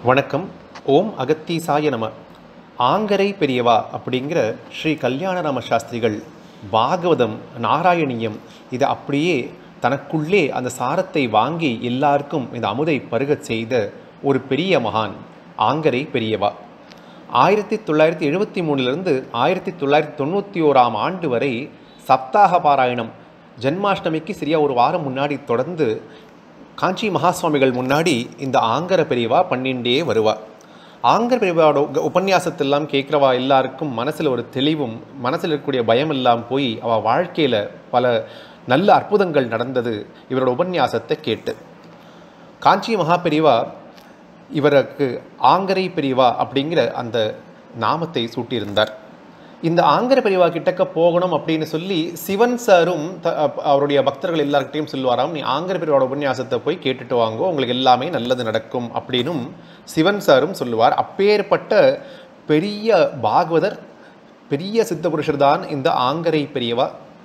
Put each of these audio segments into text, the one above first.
வணக்கம் ஓம் அகத்தீசாய நம ஆங்கரை பெரியவா அப்படிங்கிற ஸ்ரீ கல்யாணராம சாஸ்திரிகள் பாகவதம் நாராயணியம் இதை அப்படியே தனக்குள்ளே அந்த சாரத்தை வாங்கி எல்லாருக்கும் இந்த அமுதை பருகச் செய்த ஒரு பெரிய மகான் ஆங்கரை பெரியவா ஆயிரத்தி தொள்ளாயிரத்தி எழுபத்தி மூணுலேருந்து ஆயிரத்தி தொள்ளாயிரத்தி தொண்ணூற்றி ஓராம் ஆண்டு வரை சப்தாக பாராயணம் ஜென்மாஷ்டமிக்கு சரியா ஒரு வாரம் முன்னாடி தொடர்ந்து காஞ்சி மகாசுவாமிகள் முன்னாடி இந்த ஆங்கர பெரியவா பண்ணிண்டே வருவா ஆங்கர பெரியவாவோட உக- உபன்யாசத்தெல்லாம் கேட்குறவா எல்லாருக்கும் மனசில் ஒரு தெளிவும் மனசில் இருக்கக்கூடிய பயம் எல்லாம் போய் அவள் வாழ்க்கையில் பல நல்ல அற்புதங்கள் நடந்தது இவரோட உபன்யாசத்தை கேட்டு காஞ்சி மகா பெரியவா இவருக்கு ஆங்கரை பெரியவா அப்படிங்கிற அந்த நாமத்தை சூட்டியிருந்தார் இந்த ஆங்கர பெரியவா கிட்டக்க போகணும் அப்படின்னு சொல்லி சிவன் சாரும் த- அப்- அவருடைய பக்தர்கள் எல்லார்கிட்டையும் சொல்லுவாராம் நீ ஆங்கர பெரியவாட உபன்யாசத்தை போய் கேட்டுட்டு வாங்கோ உங்களுக்கு எல்லாமே நல்லது நடக்கும் அப்படின்னும் சிவன் சாரும் சொல்லுவார் அப்பேற்பட்ட பெரிய பாகவதர் பெரிய சித்த புருஷர் தான் இந்த ஆங்கரை பெரியவா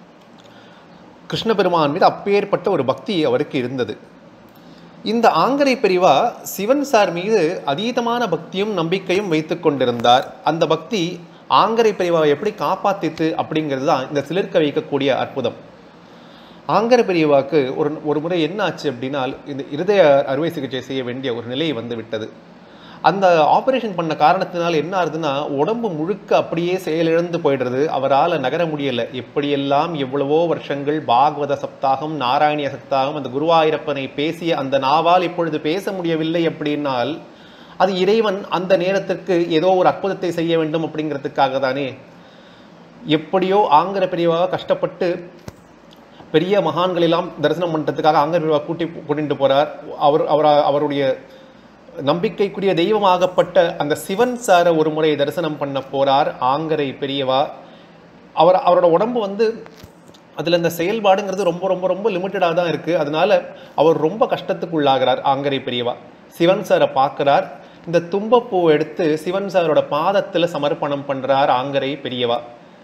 கிருஷ்ண பெருமான் மீது அப்பேற்பட்ட ஒரு பக்தி அவருக்கு இருந்தது இந்த ஆங்கரை பெரியவா சிவன் சார் மீது அதீதமான பக்தியும் நம்பிக்கையும் வைத்து கொண்டிருந்தார் அந்த பக்தி ஆங்கரை பெரியவாவை எப்படி காப்பாத்தித்து அப்படிங்கிறது தான் இந்த சிலிர்க்க வைக்கக்கூடிய அற்புதம் ஆங்கர பெரியவாக்கு ஒரு ஒரு முறை என்ன ஆச்சு அப்படின்னா இந்த இருதய அறுவை சிகிச்சை செய்ய வேண்டிய ஒரு நிலை வந்து விட்டது அந்த ஆபரேஷன் பண்ண காரணத்தினால் என்ன ஆகுதுன்னா உடம்பு முழுக்க அப்படியே செயலிழந்து போயிடுறது அவரால் நகர முடியலை எப்படியெல்லாம் எவ்வளவோ வருஷங்கள் பாகவத சப்தாகம் நாராயணிய சப்தாகம் அந்த குருவாயூரப்பனை பேசிய அந்த நாவால் இப்பொழுது பேச முடியவில்லை அப்படின்னால் அது இறைவன் அந்த நேரத்திற்கு ஏதோ ஒரு அற்புதத்தை செய்ய வேண்டும் அப்படிங்கிறதுக்காக தானே எப்படியோ ஆங்கிற பெரியவாக கஷ்டப்பட்டு பெரிய மகான்கள் எல்லாம் தரிசனம் பண்ணுறதுக்காக ஆங்கர் பெரியவா கூட்டி கூட்டிட்டு போறார் அவர் அவர் அவருடைய நம்பிக்கைக்குரிய தெய்வமாகப்பட்ட அந்த சிவன் சாரை ஒரு முறை தரிசனம் பண்ண போறார் ஆங்கரை பெரியவா அவர் அவரோட உடம்பு வந்து அதில் இந்த செயல்பாடுங்கிறது ரொம்ப ரொம்ப ரொம்ப லிமிட்டடாக தான் இருக்குது அதனால அவர் ரொம்ப கஷ்டத்துக்கு உள்ளாகிறார் ஆங்கரை பெரியவா சிவன் சாரை பார்க்குறார் இந்த தும்பப்பூவை எடுத்து சிவன் சாரோட பாதத்தில் சமர்ப்பணம் பண்ணுறார் ஆங்கரை பெரியவா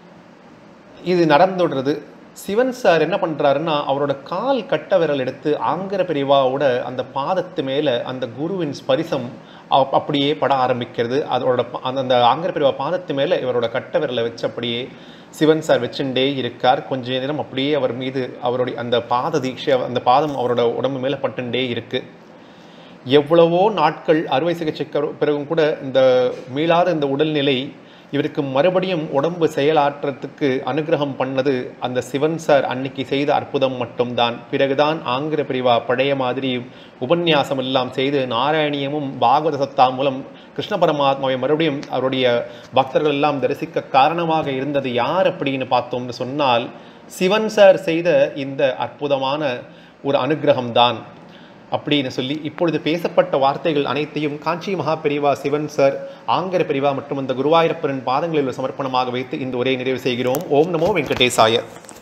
இது நடந்துடுறது சிவன் சார் என்ன பண்றாருன்னா அவரோட கால் கட்ட விரல் எடுத்து ஆங்கர பெரியவாவோட அந்த பாதத்து மேல அந்த குருவின் ஸ்பரிசம் அப்- அப்படியே பட ஆரம்பிக்கிறது அதோட ப- அந்த அந்த ஆங்கர பெரியவா பாதத்து மேல இவரோட கட்ட விரலை வச்சு அப்படியே சிவன் சார் வச்சுட்டே இருக்கார் கொஞ்ச நேரம் அப்படியே அவர் மீது அவருடைய அந்த பாத தீட்சை அந்த பாதம் அவரோட உடம்பு மேல பட்டுண்டே இருக்கு எவ்வளவோ நாட்கள் அறுவை சிகிச்சைக்கு பிறகும் கூட இந்த மீளாத இந்த உடல்நிலை இவருக்கு மறுபடியும் உடம்பு செயலாற்றத்துக்கு அனுகிரகம் பண்ணது அந்த சிவன் சார் அன்னைக்கு செய்த அற்புதம் மட்டும்தான் பிறகுதான் ஆங்கிற பிரிவா பழைய மாதிரி உபன்யாசம் எல்லாம் செய்து நாராயணியமும் பாகவத சத்தா மூலம் கிருஷ்ண பரமாத்மாவை மறுபடியும் அவருடைய பக்தர்கள் எல்லாம் தரிசிக்க காரணமாக இருந்தது யார் அப்படின்னு பார்த்தோம்னு சொன்னால் சிவன் சார் செய்த இந்த அற்புதமான ஒரு அனுகிரகம் தான் அப்படின்னு சொல்லி இப்பொழுது பேசப்பட்ட வார்த்தைகள் அனைத்தையும் காஞ்சி மகா பெரிவா சிவன் சார் ஆங்கர பெரிவா மற்றும் அந்த குருவாயூரப்பரின் பாதங்களில் சமர்ப்பணமாக வைத்து இந்த உரையை நிறைவு செய்கிறோம் ஓம் நமோ வெங்கடேசாய